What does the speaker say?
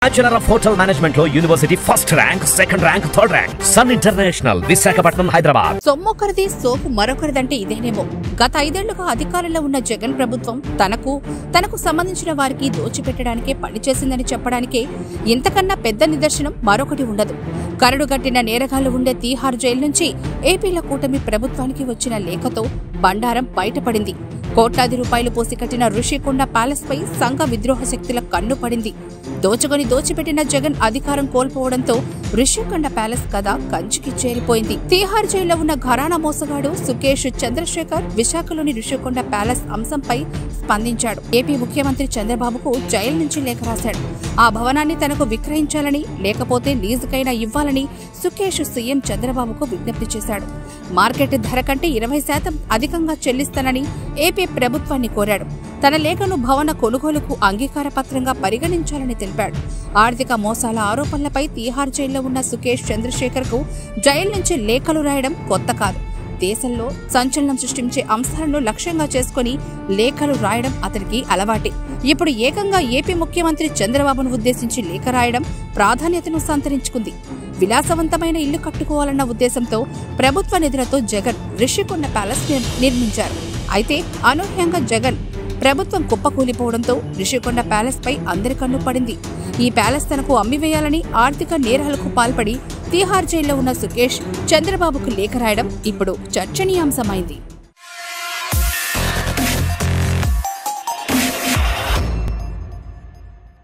bachelor of hotel management లో university first rank second rank third rank Sun international Visakhapatnam Hyderabad సొమ్మొకరిది సోపు మరొకరిదంటే ఇదేనేమో గత ఐదేళ్లుగా అధికారంలో ఉన్న జగన్ ప్రభుత్వం తనకు తనకు సంబంధించిన వారికి దోచిపెట్టడానికే పనిచేసిందని చెప్పడానికే ఇంతకన్నా పెద్ద నిదర్శనం మరొకటి ఉండదు కరడుగట్టిన నేరగాళ్లు ఉండే తీహార్ జైలు నుంచి ఏపీల కూటమి ప్రభుత్వానికి వచ్చిన లేఖతో బండారం బయటపడింది కోట్లాది రూపాయలు పోసి కట్టిన ఋషికొండ ప్యాలెస్ పై సంఘ విద్రోహ శక్తుల కన్ను పడింది దోచుకొని దోచిపెట్టిన జగన్ అధికారం కోల్పోవడంతో ఋషికొండ ప్యాలెస్ కథ కంచికి చేరిపోయింది తీహార్ జైల్లో ఉన్న ఘరానా మోసగాడు సుకేష్ చంద్రశేఖర్ విశాఖలోని ఋషికొండ ప్యాలెస్ అంశంపై స్పందించాడు ఏపీ ముఖ్యమంత్రి చంద్రబాబుకు జైలు నుంచి లేఖ రాశాడు ఆ భవనాన్ని తనకు విక్రయించాలని లేకపోతే లీజుకైనా ఇవ్వాలని సుకేష్ సీఎం చంద్రబాబుకు విజ్ఞప్తి చేశాడు మార్కెట్ ధర కంటే ఇరవై శాతం అధికంగా చెల్లిస్తానని ఏపీ ప్రభుత్వాన్ని కోరాడు తన లేఖను భవన కొనుగోలుకు అంగీకార పత్రంగా పరిగణించాలని తెలిపాడు ఆర్థిక మోసాల ఆరోపణలపై తీహార్ జైల్లో ఉన్న సుకేష్ చంద్రశేఖర్ కు జైలు నుంచి లేఖలు రాయడం కొత్త కాదు దేశంలో సంచలనం సృష్టించే అంశాలను లక్ష్యంగా చేసుకుని లేఖలు రాయడం అతనికి అలవాటే ఇప్పుడు ఏకంగా ఏపీ ముఖ్యమంత్రి చంద్రబాబును ఉద్దేశించి లేఖ రాయడం ప్రాధాన్యతను సంతరించుకుంది విలాసవంతమైన ఇల్లు కట్టుకోవాలన్న ఉద్దేశంతో ప్రభుత్వ నిధులతో జగన్ రిషికొండ ప్యాలెస్ నిర్- నిర్మించారు అయితే అనూహ్యంగా జగన్ ప్రభుత్వం కుప్పకూలిపోవడంతో రిషికొండ ప్యాలెస్ పై అందరి కన్ను పడింది ఈ ప్యాలెస్ తనకు అమ్మివేయాలని ఆర్థిక నేరాలకు పాల్పడి తీహార్ జైల్లో ఉన్న సుకేష్ చంద్రబాబుకు లేఖ రాయడం ఇప్పుడు చర్చనీయాంశమైంది